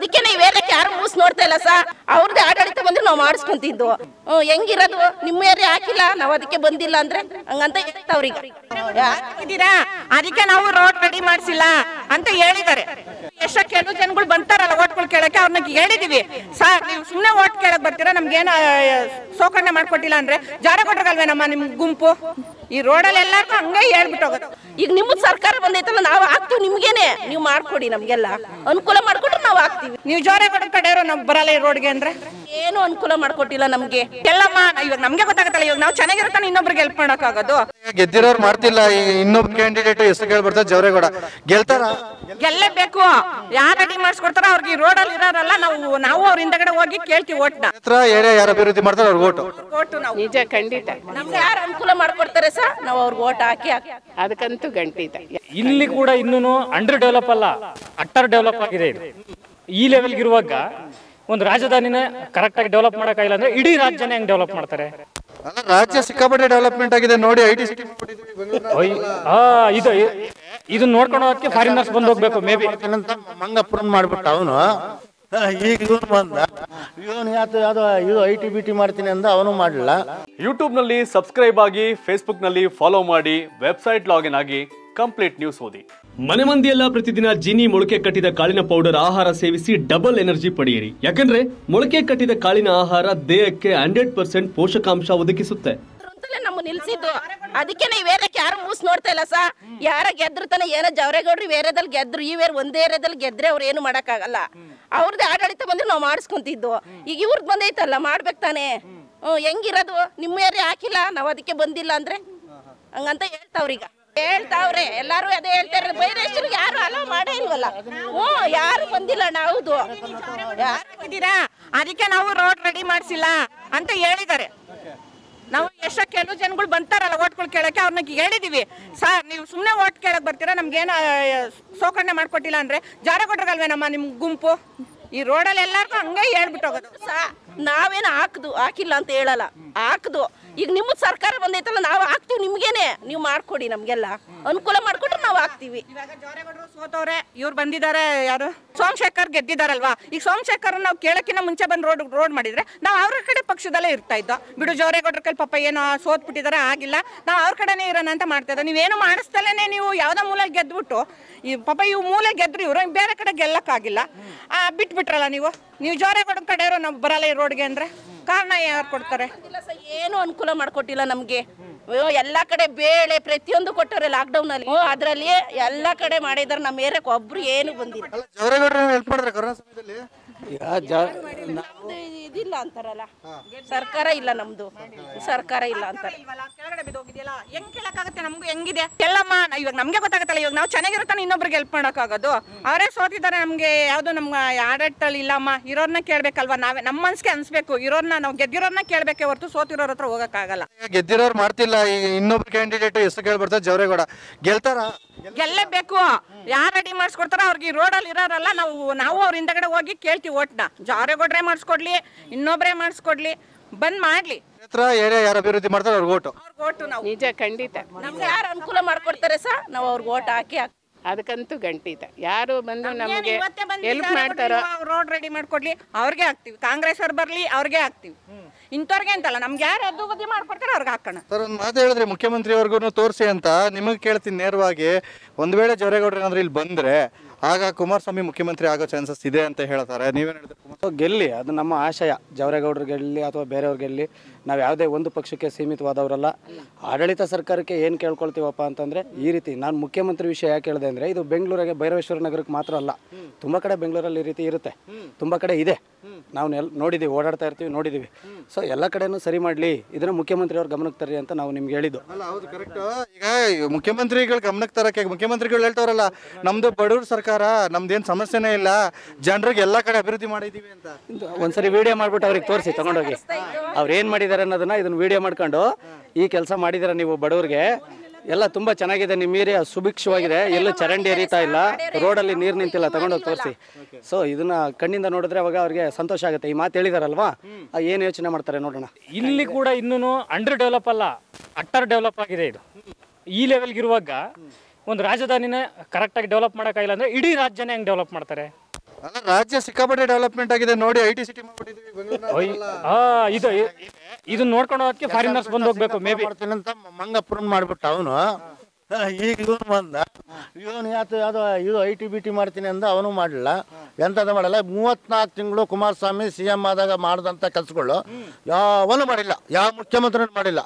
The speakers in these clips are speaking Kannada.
ಅದಕ್ಕೆ ನೀವು ಏರಿಯಾಕ್ಕೆ ಯಾರು ಮೂಸ್ ನೋಡ್ತಾ ಇಲ್ಲ ಸಾ ಅವ್ರದ್ದೇ ಆಡಳಿತ ಬಂದ್ರೆ ನಾವು ಮಾಡಿಸ್ಕೊಂತಿದ್ದು ಹ್ಮ್, ಹೆಂಗಿರೋದು ನಿಮ್ಮ ಏರಿಯಾ ಹಾಕಿಲ್ಲ ನಾವು ಅದಕ್ಕೆ ಬಂದಿಲ್ಲ ಅಂದ್ರೆ ಹಂಗಂತ ಅವ್ರಿಗೆ ಇದ್ದೀರಾ ಅದಕ್ಕೆ ನಾವು ರೋಡ್ ರೆಡಿ ಮಾಡಿಸಿಲ್ಲ ಅಂತ ಹೇಳಿದ್ದಾರೆ ಎಷ್ಟೋ ಕೆಲವು ಜನಗಳು ಬಂತಾರಲ್ಲ ಓಟ್ಗಳು ಕೇಳಕ್ಕೆ ಅವ್ರನ್ನ ಹೇಳಿದೀವಿ ಸರ್ ನೀವು ಸುಮ್ಮನೆ ಓಟ್ ಕೇಳಕ್ ಬರ್ತೀರಾ ನಮ್ಗೇನು ಸೋಕರಣೆ ಮಾಡ್ಕೊಟ್ಟಿಲ್ಲ ಅಂದ್ರೆ ಜಾರ ಕೊಟ್ರಗಲ್ವೇನಮ್ಮ ನಿಮ್ ಗುಂಪು ಈ ರೋಡಲ್ಲಿ ಎಲ್ಲರಿಗೂ ಹಂಗೆ ಹೇಳ್ಬಿಟ್ಟು ಹೋಗೋದು ಈಗ ನಿಮ್ಮದ್ ಸರ್ಕಾರ ಬಂದೈತಲ್ಲ ನಾವು ಹಾಕ್ತಿವಿ ನಿಮ್ಗೇನೆ ನೀವು ಮಾಡ್ಕೊಡಿ ನಮ್ಗೆಲ್ಲ ಅನುಕೂಲ ಮಾಡ್ಕೊಟ್ರೆ ನಾವು ಹಾಕ್ತಿವಿ ನೀವು ಜೋರ ಕೊಡೋ ಕಡೆಯವರು ನಾವು ಬರಲ್ಲ ಈ ರೋಡ್ಗೆ ಅಂದ್ರೆ ಏನು ಅನುಕೂಲ ಮಾಡ್ಕೊಟ್ಟಿಲ್ಲ ನಮ್ಗೆ ಎಲ್ಲಮ್ಮ ಇವಾಗ ನಮ್ಗೆ ಗೊತ್ತಾಗತ್ತಲ್ಲ ಇವಾಗ ನಾವು ಚೆನ್ನಾಗಿರ್ತಾನೆ ಇನ್ನೊಬ್ರಿಗೆ ಹೆಲ್ಪ್ ಮಾಡೋಕ್ಕಾಗೋದು ಗೆದ್ದಿರೋರು ಮಾಡ್ತಿಲ್ಲ ಈಗ ಇನ್ನೊಬ್ಬ ಕ್ಯಾಂಡಿಡೇಟ್ ಹೆಸರು ಕೇಳ್ಬರ್ತಾರೆ ಜವರೇಗೌಡ ಗೆಲ್ತಾರ ಗೆಲ್ಲೇಬೇಕು ಯಾರು ರೆಡಿ ಮಾಡಿಸ್ಕೊಡ್ತಾರೋ ಅವ್ರಿಗೆ ಈ ರೋಡಲ್ಲಿ ಇರೋರಲ್ಲ ನಾವು ನಾವು ಅವ್ರ ಹಿಂದಗಡೆ ಹೋಗಿ ಕೇಳ್ತೀವಿ ಓಟ್ನ ಹತ್ರ ಏರಿಯಾ ಯಾರು ಅಭಿವೃದ್ಧಿ ಮಾಡ್ತಾರೆ ಅವ್ರಿಗೆ ಓಟು ಓಟು ನಾವು ನಿಜ ಖಂಡಿತ ನಮ್ಗೆ ಯಾರು ಅನುಕೂಲ ಮಾಡ್ಕೊಡ್ತಾರೆ ಸಾ ನಾವು ಅವ್ರಿಗೆ ಓಟ್ ಹಾಕಿ ಹಾಕಿ ಅದಕ್ಕಂತೂ ಖಂಡಿತ ಇಲ್ಲಿ ಕೂಡ ಇನ್ನೂ ಅಂಡರ್ ಡೆವಲಪ್ ಅಲ್ಲ ಅಟ್ಟರ್ ಡೆವಲಪ್ ಆಗಿದೆ ಇದು ಈ ಲೆವೆಲ್ಗೆ ಇರುವಾಗ ಒಂದು ರಾಜಧಾನಿನ ಕರೆಕ್ಟಾಗಿ ಡೆವಲಪ್ ಮಾಡೋಕ್ಕಾಗಿಲ್ಲ ಅಂದ್ರೆ ಇಡೀ ರಾಜ್ಯನೇ ಹೆಂಗ್ ಡೆವಲಪ್ ಮಾಡ್ತಾರೆ ಅಲ್ಲ ರಾಜ್ಯ ಸಿಕ್ಕಾಪಟ್ಟೆ ಡೆವಲಪ್ಮೆಂಟ್ ಆಗಿದೆ ನೋಡಿ ಐ ಟಿ ಸಿಟಿ ಒಯ್ ಆ ಇದು ಇದನ್ನ ನೋಡ್ಕೊಂಡು ಹೋಗಕ್ಕೆ ಫಾರಿನರ್ಸ್ ಬಂದು ಹೋಗ್ಬೇಕು ಮೇ ಬಿ ಅಂತ ಮಂಗಪ್ಪನ ಮಾಡ್ಬಿಟ್ಟ ಅವನು ಈಗ ಇವನು ಬಂದ ಇವನು ಯಾತ ಯಾವ್ದೋ ಇದು ಐ ಟಿ ಬಿ ಟಿ ಮಾಡ್ತೀನಿ ಅಂದ ಅವನು ಮಾಡಲಿಲ್ಲ ಯೂಟ್ಯೂಬ್ನಲ್ಲಿ ಸಬ್ಸ್ಕ್ರೈಬ್ ಆಗಿ ಫೇಸ್ಬುಕ್ನಲ್ಲಿ ಫಾಲೋ ಮಾಡಿ ವೆಬ್ಸೈಟ್ ಲಾಗಿನ್ ಆಗಿ ಕಂಪ್ಲೀಟ್ ನ್ಯೂಸ್ ಓದಿ ಮನೆ ಮಂದಿಯೆಲ್ಲ ಪ್ರತಿದಿನ ಜೀನಿ ಮೊಳಕೆ ಕಟ್ಟಿದ ಕಾಳಿನ ಪೌಡರ್ ಆಹಾರ ಸೇವಿಸಿ ಡಬಲ್ ಎನರ್ಜಿ ಪಡೆಯಿರಿ ಯಾಕಂದ್ರೆ ಮೊಳಕೆ ಕಟ್ಟಿದ ಕಾಳಿನ ಆಹಾರ ದೇಹಕ್ಕೆ ಹಂಡ್ರೆಡ್ ಪರ್ಸೆಂಟ್ ಪೋಷಕಾಂಶ ಒದಗಿಸುತ್ತೆ ಅಂತಲೇ ನಮ್ಮ ನಿಲ್ಸಿದ್ದು ಅದಕ್ಕೆ ನೀವು ಏರಿಯಾಕ್ಕೆ ಯಾರು ಮೂಸ್ ನೋಡ್ತಾ ಇಲ್ಲ ಸಾ ಯಾರ ಗೆದ್ರು ತಾನೆ ಏನೋ ಜವರೇಗೌಡ್ರು ಏರಿಯಾದಲ್ಲಿ ಗೆದ್ರು ಈ ಏರ್ ಒಂದೇ ಏರಿಯಾದಲ್ಲಿ ಗೆದ್ರೆ ಅವ್ರು ಏನು ಮಾಡಕ್ಕಾಗಲ್ಲ ಅವ್ರದ್ದೇ ಆಡಳಿತ ಬಂದ್ರೆ ನಾವು ಮಾಡಿಸ್ಕೊಂತಿದ್ದು ಈಗ ಇವ್ರದ್ದು ಬಂದೈತಲ್ಲ ಮಾಡ್ಬೇಕು ತಾನೇ ಹ್ಮ್ ಹೆಂಗಿರೋದು ನಿಮ್ಮ ಏರಿಯಾ ಹಾಕಿಲ್ಲ ನಾವು ಅದಕ್ಕೆ ಬಂದಿಲ್ಲ ಅಂದ್ರೆ ಹಂಗಂತ ಹೇಳ್ತಾವ್ರೀಗ ಹೇಳ್ತಾವ್ರೆ ಎಲ್ಲಾರು ಅದೇ ಹೇಳ್ತಾರೆ ಬೈರೇಶ್ವರಿಗೆ ಯಾರು ಅಲೋ ಮಾಡೇ ಇಲ್ವಲ್ಲ ಹ್ಞೂ ಯಾರು ಬಂದಿಲ್ಲ ಹೌದು ಯಾರು ಇದ್ದೀರಾ ಅದಕ್ಕೆ ನಾವು ರೋಡ್ ರೆಡಿ ಮಾಡಿಸಿಲ್ಲ ಅಂತ ಹೇಳಿದ್ದಾರೆ ನಾವು ಎಷ್ಟೋ ಕೆಲವು ಜನಗಳು ಬಂತಾರಲ್ಲ ಓಟ್ಗಳು ಕೇಳಕ್ಕೆ ಅವ್ರನ್ನ ಹೇಳಿದೀವಿ ಸರ್ ನೀವು ಸುಮ್ಮನೆ ಓಟ್ ಕೇಳಕ್ ಬರ್ತೀರಾ ನಮ್ಗೇನು ಸೋಕರಣೆ ಮಾಡ್ಕೊಟ್ಟಿಲ್ಲ ಅಂದ್ರೆ ಜಾರ ಕೊಟ್ರಗಲ್ವೇನಮ್ಮ ನಿಮ್ ಗುಂಪು ಈ ರೋಡಲ್ಲಿ ಎಲ್ಲರಿಗೂ ಹಂಗೆ ಹೇಳ್ಬಿಟ್ಟು ಹೋಗೋದು ಸಾ ನಾವೇನು ಹಾಕ್ದು ಹಾಕಿಲ್ಲ ಅಂತ ಹೇಳಲ್ಲ ಹಾಕ್ದು ಈಗ ನಿಮ್ಮದ್ ಸರ್ಕಾರ ಬಂದೈತಲ್ಲ ನಾವು ಹಾಕ್ತಿವಿ ನಿಮ್ಗೇನೆ ನೀವು ಮಾಡ್ಕೊಡಿ ನಮ್ಗೆಲ್ಲ ಅನುಕೂಲ ಮಾಡ್ಕೊಟ್ರೆ ನಾವು ಹಾಕ್ತಿವಿ ಇವಾಗ ಜೋರೇಗೌಡರು ಸೋತವ್ರೆ ಇವ್ರು ಬಂದಿದ್ದಾರೆ ಯಾರು ಸೋಮಶೇಖರ್ ಗೆದ್ದಿದಾರಲ್ವಾ ಈಗ ಸೋಮಶೇಖರ್ ನಾವು ಕೇಳಕ್ಕಿಂತ ಮುಂಚೆ ಬಂದು ರೋಡ್ ರೋಡ್ ಮಾಡಿದ್ರೆ ನಾವು ಅವ್ರ ಕಡೆ ಪಕ್ಷದಲ್ಲೇ ಇರ್ತಾ ಇದ್ದೋ ಬಿಡು ಜೋರೇಗೌಡ್ರ ಕೈ ಪಾಪ ಏನೋ ಸೋತ್ ಬಿಟ್ಟಿದ್ದಾರೆ ಆಗಿಲ್ಲ ನಾವು ಅವ್ರ ಕಡೆನೇ ಇರೋಣ ಅಂತ ಮಾಡ್ತಾ ಇದ್ದ ನೀವೇನು ಮಾಡಿಸ್ತಲೇ ನೀವು ಯಾವ್ದೋ ಮೂಲೆ ಗೆದ್ಬಿಟ್ಟು ಈ ಪಾಪ ಇವು ಮೂಲೆ ಗೆದ್ರು ಇವರು ಬೇರೆ ಕಡೆ ಗೆಲ್ಲಕ್ಕಾಗಿಲ್ಲ ಆ, ಬಿಟ್ಬಿಟ್ರಲ್ಲ ನೀವು ನೀವು ಜೋರೇಗೌಡ ಕಡೆಯವರು ನಾವು ಬರಲ್ಲ ಈ ರೋಡ್ಗೆ ಅಂದ್ರೆ ಕಾರಣ ಯಾರು ಕೊಡ್ತಾರೆ ಇಲ್ಲ ಸರ್ ಏನು ಅನುಕೂಲ ಮಾಡ್ಕೊಟ್ಟಿಲ್ಲ ನಮ್ಗೆ ಅಯ್ಯೋ ಎಲ್ಲಾ ಕಡೆ ಬೇಳೆ ಪ್ರತಿಯೊಂದು ಕೊಟ್ಟವ್ರೆ ಲಾಕ್ಡೌನ್ ಅಲ್ಲಿ ಹ್ಞೂ ಅದ್ರಲ್ಲಿ ಎಲ್ಲಾ ಕಡೆ ಮಾಡಿದಾರೆ ನಮ್ಮ ಏರಿಯಾಕ್ಕೆ ಒಬ್ರು ಏನು ಬಂದಿಲ್ಲ ಜವರೇಗೌಡರು ಹೆಲ್ಪ್ ಮಾಡಿದ್ರೆ ಕೊರೋನಾ ಸಮಯದಲ್ಲಿ ನಮ್ದು ಇದಿಲ್ಲ ಅಂತಾರಲ್ಲ ಸರ್ಕಾರ ಇಲ್ಲ ನಮ್ದು ಸರ್ಕಾರ ಇಲ್ಲ ಅಂತಾರೆ ಇಲ್ವಲ್ಲ, ಕೆಳಗಡೆ ಬಿದ್ದೋಗಿದ್ಯಲ್ಲ ಹೆಂಗ್ ಕೇಳಕ್ಕಾಗತ್ತೆ ನಮ್ಗೂ ಹೆಂಗಿದೆ ಎಲ್ಲಮ್ಮ ನ- ಇವಾಗ ನಮ್ಗೆ ಗೊತ್ತಾಗತ್ತಲ್ಲ ಇವಾಗ ನಾವು ಚೆನ್ನಾಗಿರ್ತಾನೆ ಇನ್ನೊಬ್ರಿಗೆ ಹೆಲ್ಪ್ ಮಾಡೋಕ್ಕಾಗೋದು ಅವರೇ ಸೋತಿದ್ದಾರೆ ನಮ್ಗೆ ಯಾವ್ದು ನಮ್ಗೆ ಆಡಳಿತಲ್ಲಿ ಇಲ್ಲಮ್ಮ ಇರೋರ್ನ ಕೇಳ್ಬೇಕಲ್ವಾ ನಾವೇ ನಮ್ಮ ಮನ್ಸಿಗೆ ಅನ್ಸ್ಬೇಕು ಇರೋರ್ನ ನಾವು ಗೆದ್ದಿರೋರ್ನ ಕೇಳ್ಬೇಕೆ ಹೊರತು ಸೋತಿರೋರ್ ಹತ್ರ ಹೋಗಕ್ಕಾಗಲ್ಲ ಗೆದ್ದಿರೋರು ಮಾಡ್ತಿಲ್ಲ ಈಗ ಇನ್ನೊಬ್ಬ ಕ್ಯಾಂಡಿಡೇಟ್ ಹೆಸರು ಕೇಳ್ಬರ್ತಾರೆ ಜವರೇಗೌಡ ಗೆಲ್ತಾರ ಗೆಲ್ಲೇಬೇಕು ಯಾರು ರೆಡಿ ಮಾಡಿಸ್ಕೊಡ್ತಾರೋ ಅವ್ರಿಗೆ ಈ ರೋಡಲ್ಲಿ ಇರೋರಲ್ಲ ನಾವು ನಾವು ಅವ್ರ ಹಿಂದಗಡೆ ಹೋಗಿ ಕೇಳ್ತೀವಿ ಓಟ್ನ ಜಾರೇಗೌಡ್ರೆ ಮಾಡಿಸ್ಕೊಡ್ಲಿ ಇನ್ನೊಬ್ರೇ ಮಾಡಿಸ್ಕೊಡ್ಲಿ ಬಂದ್ ಮಾಡ್ಲಿ ಹತ್ರ ಏರಿಯಾ ಯಾರು ಅಭಿವೃದ್ಧಿ ಮಾಡ್ತಾರೆ ಅವ್ರಿಗೆ ಓಟು ಅವ್ರಿಗೆ ಓಟು ನಾವು ನಿಜ ಖಂಡಿತ ನಮ್ಗೆ ಯಾರು ಅನುಕೂಲ ಮಾಡ್ಕೊಡ್ತಾರೆ ಸಾ ನಾವು ಅವ್ರಿಗೆ ಓಟ್ ಹಾಕಿ ಹಾಕ್ತಿವಿ ಅದಕ್ಕಂತೂ ಖಂಡಿತ ಯಾರು ಬಂದು ನಮಗೆ ಇವತ್ತೇ ಬಂದು ಹೆಲ್ಪ್ ವಿಚಾರ ಮಾಡ್ತಾರೋ ಕೊಡ್ಲಿ, ರೋಡ್ ರೆಡಿ ಮಾಡ್ಕೊಡ್ಲಿ ಅವ್ರಿಗೆ ಹಾಕ್ತಿವಿ ಕಾಂಗ್ರೆಸ್ ಅವ್ರು ಬರ್ಲಿ ಅವ್ರಿಗೆ ಹಾಕ್ತಿವಿ ಇಂಥವ್ರಿಗೆ ಅಂತಲ್ಲ ನಮ್ಗೆ ಯಾರು ಅದು ಬುದ್ಧಿ ಮಾಡ್ಕೊಡ್ತಾರೆ ಅವ್ರಿಗೆ ಹಾಕೋಣ ಸರ್ ಒಂದು ಮಾತು ಹೇಳಿದ್ರಿ ಮುಖ್ಯಮಂತ್ರಿವರೆಗೂ ತೋರಿಸಿ ಅಂತ ನಿಮಗೆ ಕೇಳ್ತೀನಿ ನೇರವಾಗಿ ಒಂದು ವೇಳೆ ಜವರೇಗೌಡರು ಏನಾದ್ರು ಇಲ್ಲಿ ಬಂದ್ರೆ ಆಗ ಕುಮಾರಸ್ವಾಮಿ ಮುಖ್ಯಮಂತ್ರಿ ಆಗೋ ಚಾನ್ಸಸ್ ಇದೆ ಅಂತ ಹೇಳ್ತಾರೆ ನೀವೇನು ಹೇಳಿದ್ರೆ ಸೊ ಗೆಲ್ಲಿ ಅದು ನಮ್ಮ ಆಶಯ ಜವರೇಗೌಡರು ಗೆಲ್ಲಿ ಅಥವಾ ಬೇರೆಯವ್ರು ಗೆಲ್ಲಿ ನಾವು ಯಾವುದೇ ಒಂದು ಪಕ್ಷಕ್ಕೆ ಸೀಮಿತವಾದವರಲ್ಲ ಆಡಳಿತ ಸರ್ಕಾರಕ್ಕೆ ಏನು ಕೇಳ್ಕೊಳ್ತೀವಪ್ಪ ಅಂತಂದರೆ ಈ ರೀತಿ ನಾನು ಮುಖ್ಯಮಂತ್ರಿ ವಿಷಯ ಯಾಕೆ ಹೇಳಿದೆ ಅಂದರೆ ಇದು ಬೆಂಗಳೂರಿಗೆ ಭೈರವೇಶ್ವರ ನಗರಕ್ಕೆ ಮಾತ್ರ ಅಲ್ಲ ತುಂಬ ಕಡೆ ಬೆಂಗಳೂರಲ್ಲಿ ಈ ರೀತಿ ಇರುತ್ತೆ ತುಂಬ ಕಡೆ ಇದೆ ನಾವು ನೆಲ್ ನೋಡಿದ್ದೀವಿ ಓಡಾಡ್ತಾ ಇರ್ತೀವಿ ನೋಡಿದ್ದೀವಿ ಸೊ ಎಲ್ಲ ಕಡೆನೂ ಸರಿ ಮಾಡಲಿ ಇದನ್ನು ಮುಖ್ಯಮಂತ್ರಿಯವ್ರ ಗಮನಕ್ಕೆ ತರ್ರಿ ಅಂತ ನಾವು ನಿಮ್ಗೆ ಹೇಳಿದ್ದು ಅಲ್ಲ ಹೌದು ಕರೆಕ್ಟ್ ಈಗ ಮುಖ್ಯಮಂತ್ರಿಗಳು ಗಮನಕ್ಕೆ ತರಕ್ಕೆ ಮುಖ್ಯಮಂತ್ರಿಗಳು ಹೇಳ್ತಾರಲ್ಲ ನಮ್ದು ಬಡವ್ರ ಸರ್ಕಾರ ನಮ್ದೇನು ಸಮಸ್ಯೆನೇ ಇಲ್ಲ ಜನರಿಗೆ ಎಲ್ಲ ಕಡೆ ಅಭಿವೃದ್ಧಿ ಮಾಡಿದೀವಿ ಅಂತ ಇದು ಒಂದ್ಸರಿ ವಿಡಿಯೋ ಮಾಡ್ಬಿಟ್ಟು ಅವ್ರಿಗೆ ತೋರಿಸಿ ತಗೊಂಡೋಗಿ ಅವ್ರು ಏನು ಮಾಡಿದ್ದಾರೆ ಅನ್ನೋದನ್ನ ಇದನ್ನ ವಿಡಿಯೋ ಮಾಡ್ಕೊಂಡು ಈ ಕೆಲಸ ಮಾಡಿದ್ದಾರೆ ನೀವು ಬಡವ್ರಿಗೆ ಎಲ್ಲ ತುಂಬಾ ಚೆನ್ನಾಗಿದೆ ನಿಮ್ಮ ಏರಿಯಾ ಸುಭಿಕ್ಷವಾಗಿದೆ ಎಲ್ಲೂ ಚರಂಡಿ ಹರಿತಾ ಇಲ್ಲ ರೋಡಲ್ಲಿ ನೀರು ನಿಂತಿಲ್ಲ ತಗೊಂಡೋಗಿ ತೋರಿಸಿ ಸೊ ಇದನ್ನ ಕಣ್ಣಿಂದ ನೋಡಿದ್ರೆ ಅವಾಗ ಅವ್ರಿಗೆ ಸಂತೋಷ ಆಗುತ್ತೆ ಈ ಮಾತು ಹೇಳಿದಾರಲ್ವಾ ಏನು ಯೋಚನೆ ಮಾಡ್ತಾರೆ ನೋಡೋಣ ಇಲ್ಲಿ ಕೂಡ ಇನ್ನೂ ಅಂಡರ್ ಡೆವಲಪ್ ಅಲ್ಲ ಅಟ್ಟರ್ ಡೆವಲಪ್ ಆಗಿದೆ ಇದು ಈ ಲೆವೆಲ್ಗೆ ಇರುವಾಗ ಒಂದು ರಾಜಧಾನಿನ ಕರೆಕ್ಟಾಗಿ ಡೆವಲಪ್ ಮಾಡೋಕ್ಕಾಗಿಲ್ಲ ಅಂದ್ರೆ ಇಡೀ ರಾಜ್ಯನೇ ಹೆಂಗ್ ಡೆವಲಪ್ ಮಾಡ್ತಾರೆ ಅಲ್ಲ ರಾಜ್ಯ ಸಿಕ್ಕಾಪಟ್ಟೆ ಡೆವಲಪ್ಮೆಂಟ್ ಆಗಿದೆ ನೋಡಿ ಐ ಟಿ ಸಿಟಿ ಮಾಡ್ಬಿಟ್ಟಿದೀವಿ ಬೆಂಗಳೂರಿನ ಆ, ಇದು ಇದನ್ನ ನೋಡ್ಕೊಂಡು ಹೋಗಕ್ಕೆ ಫಾರಿನರ್ಸ್ ಬಂದು ಹೋಗ್ಬೇಕು ಮೇ ಬಿ ಮಾಡ್ತೀನಿ ಅಂತ ಮಂಗಪ್ಪರನ್ ಮಾಡ್ಬಿಟ್ಟ ಅವನು ಈಗ ಇವನು ಬಂದ ಇವನು ಯಾತು ಯಾವುದೋ ಇದು ಐ ಟಿ ಬಿ ಟಿ ಮಾಡ್ತೀನಿ ಅಂದ ಅವನು ಮಾಡಲಿಲ್ಲ ಎಂಥದ್ದು ಮಾಡಲ್ಲ ಮೂವತ್ನಾಲ್ಕು ತಿಂಗಳು ಕುಮಾರಸ್ವಾಮಿ ಸಿ ಎಂ ಆದಾಗ ಮಾಡಿದಂಥ ಕೆಲಸಗಳು ಯಾವನು ಮಾಡಿಲ್ಲ ಯಾವ ಮುಖ್ಯಮಂತ್ರಿ ಮಾಡಿಲ್ಲ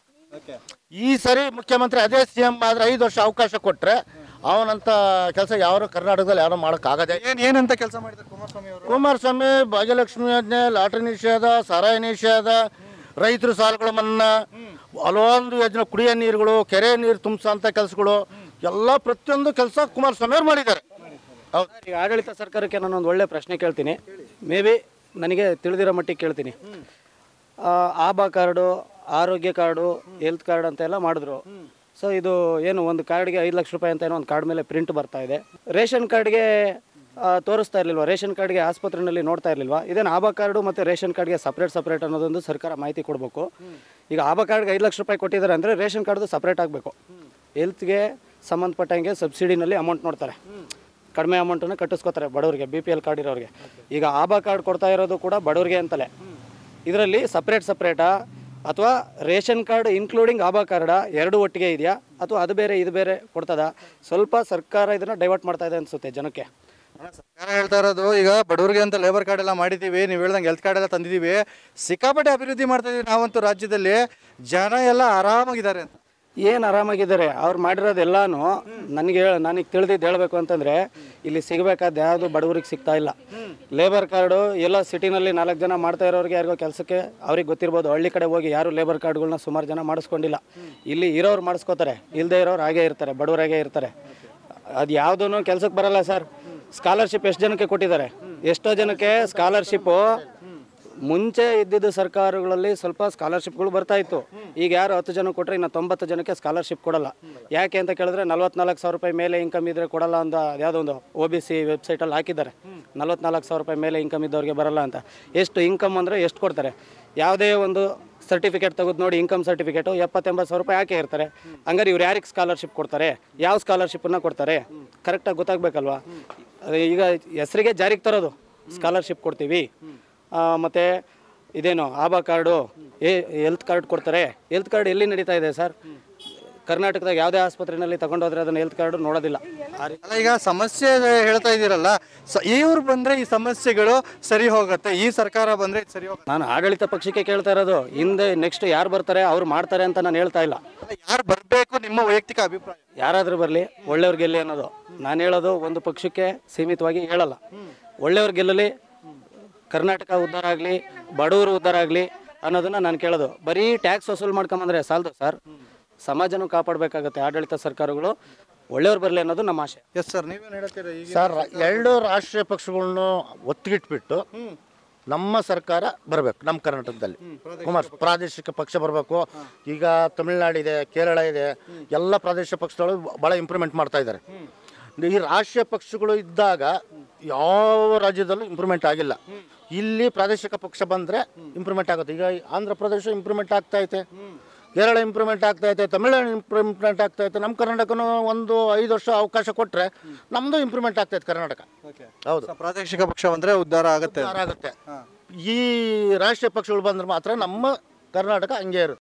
ಈ ಸರಿ ಮುಖ್ಯಮಂತ್ರಿ ಅದೇ ಸಿ ಎಂ ಆದ್ರೆ ಐದು ವರ್ಷ ಅವಕಾಶ ಕೊಟ್ರೆ ಅವನಂತ ಕೆಲಸ ಯಾರು ಕರ್ನಾಟಕದಲ್ಲಿ ಯಾರು ಮಾಡೋಕ್ಕಾಗದೆ ಏನ್ ಏನಂತ ಕೆಲಸ ಮಾಡಿದ್ದಾರೆ ಕುಮಾರಸ್ವಾಮಿ ಅವರು ಕುಮಾರಸ್ವಾಮಿ ಭಾಗ್ಯಲಕ್ಷ್ಮಿ ಯೋಜನೆ ಲಾಟ್ರಿ ನಿಷೇಧ ಸಾರಾಯಿ ನಿಷೇಧ ರೈತರ ಸಾಲಗಳ ಮನ್ನಾ ಹಲವೊಂದು ಯೋಜನೆ ಕುಡಿಯೋ ನೀರುಗಳು ಕೆರೆ ನೀರು ತುಂಬಿಸೋಂಥ ಕೆಲಸಗಳು ಎಲ್ಲ ಪ್ರತಿಯೊಂದು ಕೆಲಸ ಕುಮಾರಸ್ವಾಮಿ ಅವ್ರು ಮಾಡಿದ್ದಾರೆ ಹೌದು ಈಗ ಆಡಳಿತ ಸರ್ಕಾರಕ್ಕೆ ನಾನು ಒಂದು ಒಳ್ಳೆ ಪ್ರಶ್ನೆ ಕೇಳ್ತೀನಿ ಮೇ ಬಿ ನನಗೆ ತಿಳಿದಿರೋ ಮಟ್ಟಿಗೆ ಕೇಳ್ತೀನಿ ಆ, ಆಭಾ ಕಾರ್ಡು ಆರೋಗ್ಯ ಕಾರ್ಡು ಹೆಲ್ತ್ ಕಾರ್ಡ್ ಅಂತ ಎಲ್ಲ ಮಾಡಿದ್ರು ಸೊ ಇದು ಏನು ಒಂದು ಕಾರ್ಡ್ಗೆ ಐದು ಲಕ್ಷ ರೂಪಾಯಿ ಅಂತ ಏನೋ ಒಂದು ಕಾರ್ಡ್ ಮೇಲೆ ಪ್ರಿಂಟ್ ಬರ್ತಾ ಇದೆ ರೇಷನ್ ಕಾರ್ಡ್ಗೆ ಆ, ತೋರಿಸ್ತಾ ಇರಲಿಲ್ವಾ ರೇಷನ್ ಕಾರ್ಡ್ಗೆ ಆಸ್ಪತ್ರೆಯಲ್ಲಿ ನೋಡ್ತಾ ಇರಲಿಲ್ವಾ ಇದೇನು ಆಭಾ ಕಾರ್ಡು ಮತ್ತು ರೇಷನ್ ಕಾರ್ಡ್ಗೆ ಸಪ್ರೇಟ್ ಸಪ್ರೇಟ್ ಅನ್ನೋದೊಂದು ಸರ್ಕಾರ ಮಾಹಿತಿ ಕೊಡಬೇಕು ಈಗ ಆಭಾ ಕಾರ್ಡ್ಗೆ ಐದು ಲಕ್ಷ ರೂಪಾಯಿ ಕೊಟ್ಟಿದ್ದಾರೆ ಅಂದರೆ ರೇಷನ್ ಕಾರ್ಡ್ದು ಸಪ್ರೇಟ್ ಆಗಬೇಕು ಹೆಲ್ತ್ಗೆ ಸಂಬಂಧಪಟ್ಟಂಗೆ ಸಬ್ಸಿಡಿನಲ್ಲಿ ಅಮೌಂಟ್ ನೋಡ್ತಾರೆ ಕಡಿಮೆ ಅಮೌಂಟನ್ನು ಕಟ್ಟಿಸ್ಕೋತಾರೆ ಬಡವರಿಗೆ ಬಿ ಪಿ ಎಲ್ ಕಾರ್ಡ್ ಇರೋರಿಗೆ ಈಗ ಆಭಾ ಕಾರ್ಡ್ ಕೊಡ್ತಾ ಇರೋದು ಕೂಡ ಬಡವರಿಗೆ ಅಂತಲೇ ಇದರಲ್ಲಿ ಸಪ್ರೇಟ್ ಸಪ್ರೇಟಾ ಅಥವಾ ರೇಷನ್ ಕಾರ್ಡ್ ಇನ್ಕ್ಲೂಡಿಂಗ್ ಆಭಾ ಕಾರ್ಡ ಎರಡು ಒಟ್ಟಿಗೆ ಇದೆಯಾ ಅಥವಾ ಅದು ಬೇರೆ ಇದು ಬೇರೆ ಕೊಡ್ತದ ಸ್ವಲ್ಪ ಸರ್ಕಾರ ಇದನ್ನು ಡೈವರ್ಟ್ ಮಾಡ್ತಾ ಇದೆ ಅನಿಸುತ್ತೆ ಜನಕ್ಕೆ ಸರ್ಕಾರ ಹೇಳ್ತಾ ಇರೋದು ಈಗ ಬಡವರಿಗೆ ಅಂತ ಲೇಬರ್ ಕಾರ್ಡ್ ಎಲ್ಲ ಮಾಡಿದೀವಿ ನೀವು ಹೇಳ್ದಂಗೆ ಹೆಲ್ತ್ ಕಾರ್ಡ್ ಎಲ್ಲ ತಂದಿದ್ದೀವಿ ಸಿಕ್ಕಾಪಟ್ಟೆ ಅಭಿವೃದ್ಧಿ ಮಾಡ್ತಾ ಇದೀವಿ ನಾವಂತೂ ರಾಜ್ಯದಲ್ಲಿ ಜನ ಎಲ್ಲ ಆರಾಮಾಗಿದ್ದಾರೆ ಅಂತ ಏನು ಆರಾಮಾಗಿದ್ದಾರೆ ಅವ್ರು ಮಾಡಿರೋದೆಲ್ಲಾನು ನನಗೆ ಹೇಳ ನನಗೆ ತಿಳಿದಿದ್ದು ಹೇಳಬೇಕು ಅಂತಂದರೆ ಇಲ್ಲಿ ಸಿಗಬೇಕಾದ ಯಾವುದು ಬಡವರಿಗೆ ಸಿಗ್ತಾ ಇಲ್ಲ ಲೇಬರ್ ಕಾರ್ಡು ಎಲ್ಲ ಸಿಟಿನಲ್ಲಿ ನಾಲ್ಕು ಜನ ಮಾಡ್ತಾ ಇರೋರಿಗೆ ಯಾರಿಗೋ ಕೆಲಸಕ್ಕೆ ಅವ್ರಿಗೆ ಗೊತ್ತಿರ್ಬೋದು ಹಳ್ಳಿ ಕಡೆ ಹೋಗಿ ಯಾರು ಲೇಬರ್ ಕಾರ್ಡ್ಗಳನ್ನ ಸುಮಾರು ಜನ ಮಾಡಿಸ್ಕೊಂಡಿಲ್ಲ ಇಲ್ಲಿ ಇರೋರು ಮಾಡಿಸ್ಕೋತಾರೆ ಇಲ್ಲದೆ ಇರೋರು ಹಾಗೇ ಇರ್ತಾರೆ ಬಡವರಾಗೇ ಇರ್ತಾರೆ ಅದು ಯಾವುದೂ ಕೆಲಸಕ್ಕೆ ಬರಲ್ಲ ಸರ್ ಸ್ಕಾಲರ್ಶಿಪ್ ಎಷ್ಟು ಜನಕ್ಕೆ ಕೊಟ್ಟಿದ್ದಾರೆ ಎಷ್ಟೋ ಜನಕ್ಕೆ ಸ್ಕಾಲರ್ಶಿಪ್ಪು ಮುಂಚೆ ಇದ್ದಿದ್ದ ಸರ್ಕಾರಗಳಲ್ಲಿ ಸ್ವಲ್ಪ ಸ್ಕಾಲರ್ಶಿಪ್ಗಳು ಬರ್ತಾ ಇತ್ತು ಈಗ ಯಾರು ಹತ್ತು ಜನ ಕೊಟ್ಟರೆ ಇನ್ನು ತೊಂಬತ್ತು ಜನಕ್ಕೆ ಸ್ಕಾಲರ್ಶಿಪ್ ಕೊಡಲ್ಲ ಯಾಕೆ ಅಂತ ಕೇಳಿದ್ರೆ ನಲ್ವತ್ನಾಲ್ಕು ಸಾವಿರ ರೂಪಾಯಿ ಮೇಲೆ ಇನ್ಕಮ್ ಇದ್ರೆ ಕೊಡಲ್ಲ ಅಂತ ಯಾವುದೋ ಒಂದು ಒ ಬಿ ಸಿ ವೆಬ್ಸೈಟಲ್ಲಿ ಹಾಕಿದ್ದಾರೆ ನಲ್ವತ್ನಾಲ್ಕು ಸಾವಿರ ರೂಪಾಯಿ ಮೇಲೆ ಇನ್ಕಮ್ ಇದ್ದವ್ರಿಗೆ ಬರಲ್ಲ ಅಂತ ಎಷ್ಟು ಇನ್ಕಮ್ ಅಂದರೆ ಎಷ್ಟು ಕೊಡ್ತಾರೆ ಯಾವುದೇ ಒಂದು ಸರ್ಟಿಫಿಕೇಟ್ ತೆಗೆದು ನೋಡಿ ಇನ್ಕಮ್ ಸರ್ಟಿಫಿಕೇಟು ಎಪ್ಪತ್ತೆಂಬತ್ತು ಸಾವಿರ ರೂಪಾಯಿ ಹಾಕೇ ಇರ್ತಾರೆ ಹಂಗಾರೆ ಇವ್ರು ಯಾರಿಗೆ ಸ್ಕಾಲರ್ಶಿಪ್ ಕೊಡ್ತಾರೆ ಯಾವ ಸ್ಕಾಲರ್ಶಿಪ್ಪನ್ನು ಕೊಡ್ತಾರೆ ಕರೆಕ್ಟಾಗಿ ಗೊತ್ತಾಗಬೇಕಲ್ವಾ ಈಗ ಹೆಸರಿಗೆ ಜಾರಿಗೆ ತರೋದು ಸ್ಕಾಲರ್ಶಿಪ್ ಕೊಡ್ತೀವಿ ಆ, ಮತ್ತೆ ಇದೇನು ಆಭಾ ಕಾರ್ಡು ಏ ಹೆಲ್ತ್ ಕಾರ್ಡ್ ಕೊಡ್ತಾರೆ ಹೆಲ್ತ್ ಕಾರ್ಡ್ ಎಲ್ಲಿ ನಡೀತಾ ಇದೆ ಸರ್ ಕರ್ನಾಟಕದಾಗ ಯಾವುದೇ ಆಸ್ಪತ್ರೆಯಲ್ಲಿ ತಗೊಂಡೋದ್ರೆ ಅದನ್ನು ಹೆಲ್ತ್ ಕಾರ್ಡು ನೋಡೋದಿಲ್ಲ ಆ ರೀತಿ ಅಲ್ಲ ಈಗ ಸಮಸ್ಯೆ ಹೇಳ್ತಾ ಇದ್ದೀರಲ್ಲ ಸ ಇವ್ರು ಬಂದ್ರೆ ಈ ಸಮಸ್ಯೆಗಳು ಸರಿ ಹೋಗುತ್ತೆ ಈ ಸರ್ಕಾರ ಬಂದ್ರೆ ಇದು ಸರಿ ಹೋಗುತ್ತೆ ನಾನು ಆಡಳಿತ ಪಕ್ಷಕ್ಕೆ ಕೇಳ್ತಾ ಇರೋದು ಹಿಂದೆ ನೆಕ್ಸ್ಟ್ ಯಾರು ಬರ್ತಾರೆ ಅವ್ರು ಮಾಡ್ತಾರೆ ಅಂತ ನಾನು ಹೇಳ್ತಾ ಇಲ್ಲ ಯಾರು ಬರಬೇಕು ನಿಮ್ಮ ವೈಯಕ್ತಿಕ ಅಭಿಪ್ರಾಯ ಯಾರಾದರೂ ಬರಲಿ ಒಳ್ಳೆಯವ್ರು ಗೆಲ್ಲಿ ಅನ್ನೋದು ನಾನು ಹೇಳೋದು ಒಂದು ಪಕ್ಷಕ್ಕೆ ಸೀಮಿತವಾಗಿ ಹೇಳಲ್ಲ ಒಳ್ಳೆಯವ್ರು ಗೆಲ್ಲಲಿ ಕರ್ನಾಟಕ ಉದ್ಧಾರ ಆಗಲಿ ಬಡವರು ಉದ್ಧಾರ ಆಗಲಿ ಅನ್ನೋದನ್ನ ನಾನು ಕೇಳೋದು ಬರೀ ಟ್ಯಾಕ್ಸ್ ವಸೂಲು ಮಾಡ್ಕೊಂಬಂದ್ರೆ ಸಾಲದು ಸರ್ ಸಮಾಜನೂ ಕಾಪಾಡಬೇಕಾಗತ್ತೆ ಆಡಳಿತ ಸರ್ಕಾರಗಳು ಒಳ್ಳೆಯವ್ರು ಬರಲಿ ಅನ್ನೋದು ನಮ್ಮ ಆಶೆ ಎಸ್ ಸರ್ ನೀವೇನು ಹೇಳ್ತೀರಾ ಈಗ ಸರ್ ಎರಡು ರಾಷ್ಟ್ರೀಯ ಪಕ್ಷಗಳನ್ನು ಒತ್ತಿಗಿಟ್ಬಿಟ್ಟು ನಮ್ಮ ಸರ್ಕಾರ ಬರಬೇಕು ನಮ್ಮ ಕರ್ನಾಟಕದಲ್ಲಿ ಕುಮಾರ್ ಪ್ರಾದೇಶಿಕ ಪಕ್ಷ ಬರಬೇಕು ಈಗ ತಮಿಳ್ನಾಡು ಇದೆ ಕೇರಳ ಇದೆ ಎಲ್ಲ ಪ್ರಾದೇಶಿಕ ಪಕ್ಷಗಳು ಭಾಳ ಇಂಪ್ರೂವ್ಮೆಂಟ್ ಮಾಡ್ತಾ ಇದ್ದಾರೆ ಈ ರಾಷ್ಟ್ರೀಯ ಪಕ್ಷಗಳು ಇದ್ದಾಗ ಯಾವ ರಾಜ್ಯದಲ್ಲೂ ಇಂಪ್ರೂವ್ಮೆಂಟ್ ಆಗಿಲ್ಲ ಇಲ್ಲಿ ಪ್ರಾದೇಶಿಕ ಪಕ್ಷ ಬಂದರೆ ಇಂಪ್ರೂವ್ಮೆಂಟ್ ಆಗುತ್ತೆ ಈಗ ಆಂಧ್ರ ಪ್ರದೇಶ ಇಂಪ್ರೂವ್ಮೆಂಟ್ ಆಗ್ತಾ ಐತೆ ಕೇರಳ ಇಂಪ್ರೂವ್ಮೆಂಟ್ ಆಗ್ತಾ ಐತೆ ತಮಿಳ್ನಾಡು ಇಂಪ್ರೂವ್ಮೆಂಟ್ ಆಗ್ತಾ ಐತೆ ನಮ್ಮ ಕರ್ನಾಟಕನೂ ಒಂದು ಐದು ವರ್ಷ ಅವಕಾಶ ಕೊಟ್ಟರೆ ನಮ್ಮದು ಇಂಪ್ರೂವ್ಮೆಂಟ್ ಆಗ್ತೈತೆ ಕರ್ನಾಟಕ ಹೌದು ಸೊ ಪ್ರಾದೇಶಿಕ ಪಕ್ಷ ಬಂದ್ರೆ ಉದ್ಧಾರ ಆಗುತ್ತೆ ಉದ್ಧಾರ ಆಗುತ್ತೆ ಈ ರಾಷ್ಟ್ರೀಯ ಪಕ್ಷಗಳು ಬಂದ್ರೆ ಮಾತ್ರ ನಮ್ಮ ಕರ್ನಾಟಕ ಹಂಗೆ ಇರುತ್ತೆ